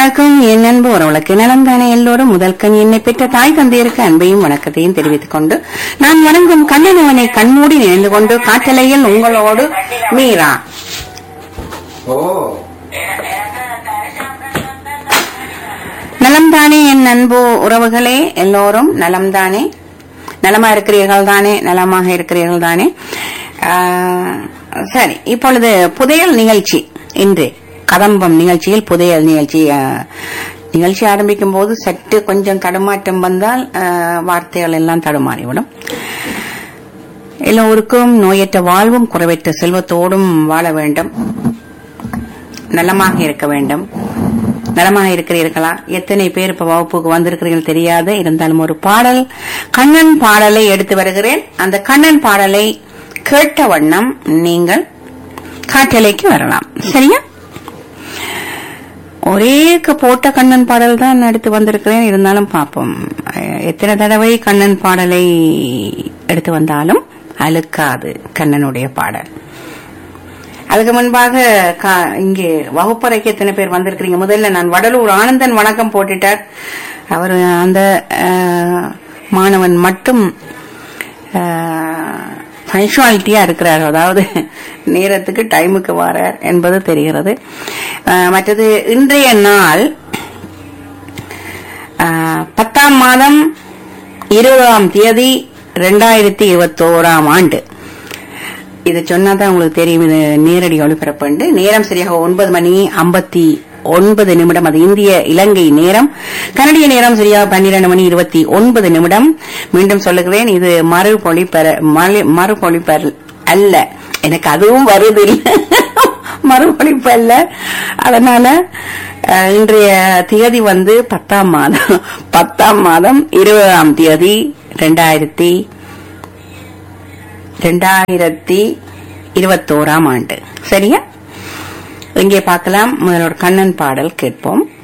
வணக்கம் என் அன்பு உறவுகளுக்கு நலம் தானே எல்லோரும் முதல் கண் என்னை பெற்ற தாய் தந்தையருக்கு அன்பையும் வணக்கத்தையும் தெரிவித்துக் கொண்டு நான் வணங்கும் கண்ணனவனை கண்மூடி நினைந்து கொண்டு காற்றலையில் உங்களோடு மீரா ஓ நலம்தானே என் அன்பு உறவுகளே எல்லோரும் நலம்தானே நலமா இருக்கிறீர்கள் தானே நலமாக இருக்கிறீர்கள் தானே ஆ, சரி இப்பொழுது புதையல் நிகழ்ச்சி இன்று கதம்பம் நிகழ்ச்சியில் புதையல் நிகழ்ச்சி ஆ, நிகழ்ச்சி ஆரம்பிக்கும் போது சற்று கொஞ்சம் தடுமாற்றம் வந்தால் ஆ, வார்த்தைகள் எல்லாம் தடுமாறிவிடும் எல்லோருக்கும் நோயற்ற வாழ்வும் குறைவற்ற செல்வத்தோடும் வாழ வேண்டும் நலமாக இருக்க வேண்டும் நலமாக இருக்கிறீர்களா எத்தனை பேர் இப்ப வகுப்புக்கு வந்திருக்கிறீர்கள் தெரியாது இருந்தாலும் ஒரு பாடல் கண்ணன் பாடலை எடுத்து வருகிறேன் அந்த கண்ணன் பாடலை கேட்ட வண்ணம் நீங்கள் காற்றலைக்கு வரலாம் சரியா ஒரே க- போட்ட கண்ணன் பாடல் தான் எடுத்து வந்திருக்கிறேன் இருந்தாலும் பார்ப்போம் அஹ், எத்தனை தடவை கண்ணன் பாடலை எடுத்து வந்தாலும் அழுக்காது கண்ணனுடைய பாடல் அதுக்கு முன்பாக கா- இங்கே வகுப்பறைக்கு எத்தனை பேர் வந்திருக்கிறீங்க முதல்ல நான் வடலூர் ஆனந்தன் வணக்கம் போட்டுட்டார் அவர் அந்த அஹ், மாணவன் மட்டும் பங்க்சுவாலிட்டியா இருக்கிறார் அதாவது நேரத்துக்கு டைமுக்கு வரார் என்பது தெரிகிறது அஹ், மற்றது இன்றைய நாள் அஹ், பத்தாம் மாதம் இருபதாம் தேதி ரெண்டாயிரத்தி இருபத்தோராம் ஆண்டு இது சொன்னாதான் உங்களுக்கு தெரியும் இது நேரடி ஒளிபரப்புண்டு நேரம் சரியாக ஒன்பது மணி ஐம்பத்தி ஒன்பது நிமிடம் அது இந்திய இலங்கை நேரம் கனடிய நேரம் சரியாக பன்னிரண்டு மணி இருபத்தி ஒன்பது நிமிடம் மீண்டும் சொல்லுகிறேன் இது மறுபொழிப்பெற மறு- மறுபொழிப்பெற அல்ல எனக்கு அதுவும் வருது இல்லை மறுபொழிப்பு அல்ல அதனால அஹ், இன்றைய தேதி வந்து பத்தாம் மாதம் பத்தாம் மாதம் இருபதாம் தேதி ரெண்டாயிரத்தி ரெண்டாயிரத்தி இருபத்தோராம் ஆண்டு சரியா இங்கே பார்க்கலாம் முதல்ல ஒரு கண்ணன் பாடல் கேட்போம்